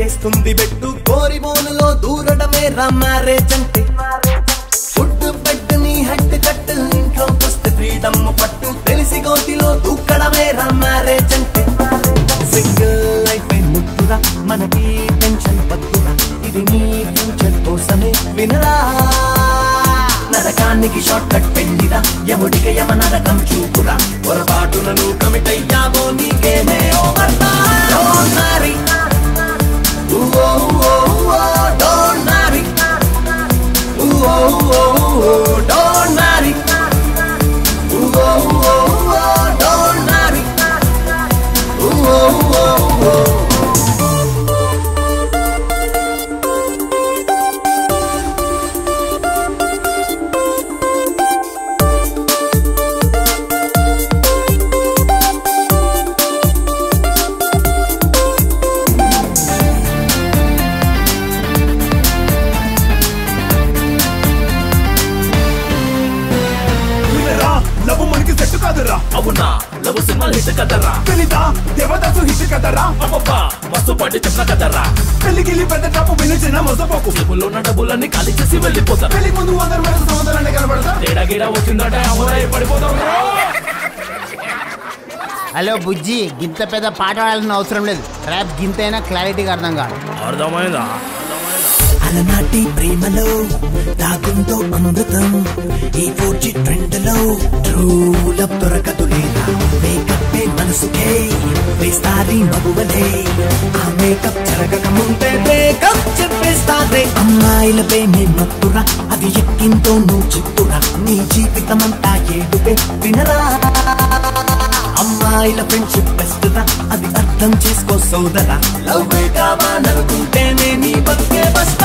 చేస్తుంది బెట్టు కోరి బోనులో దూరడమే రా మ్యారేజ్ అంటే ఫుడ్ బెడ్ నీ హెడ్ కట్టు ఇంట్లో వస్తే ఫ్రీడమ్ పట్టు తెలిసి గోతిలో దూకడమే రా మ్యారేజ్ అంటే సింగిల్ లైఫ్ ముట్టురా మనకి టెన్షన్ పట్టురా ఇది నీ ఫ్యూచర్ కోసమే వినరా నరకానికి షార్ట్ కట్ పెళ్లిరా యముడికి యమ నరకం చూపురా పొరపాటులను కమిట్ అయ్యావో నీకేమే over don't marry don't marry don't marry don't marry వినరా లవ్ మనకి సెట్ కాదురా అవునా లవ్ సినిమాలు హిట్ కదరా తెలీదా దేవదాసు హిట్ కదరా అబ్బబ్బా మస్తు పడి చెప్పిన కదరా పెళ్లికి పెద్ద టాపు వినిచిన మొసపోకు చెబుల్లో ఉన్న డబ్బులన్నీ ఖాళీ చేసి వెళ్ళిపోతారు పెళ్లి ముందు అందరు మన సముద్రాన్ని కనబడతా తేడా గీడా వచ్చిందంటే అమరై పడిపోతాం హలో బుజ్జి గింత పెద్ద పాట పాడాల్సిన అవసరం లేదు ర్యాప్ గింతైనా క్లారిటీగా అర్థం కాదు అర్థమైందా అలనాటి ప్రేమలో దాగుందో అమృతం ఈ పూర్చి ట్రెండ్ లో ట్రూ లవ్ దొరకదు లేదా మేకప్ మనసుకే వేస్తారి మగువలే ఆ మేకప్ జరగక ముందే మేకప్ చెప్పేస్తారే అమ్మాయిల ప్రేమే మత్తురా అది ఎక్కింతో నువ్వు చిత్తురా నీ జీవితం అంతా ఏడుపే వినరా అమ్మాయిల ఫ్రెండ్షిప్ బెస్ట్ రా అది అర్థం చేసుకో సోదరా లవ్ కావాలనుకుంటేనే నీ బతికే బస్ట్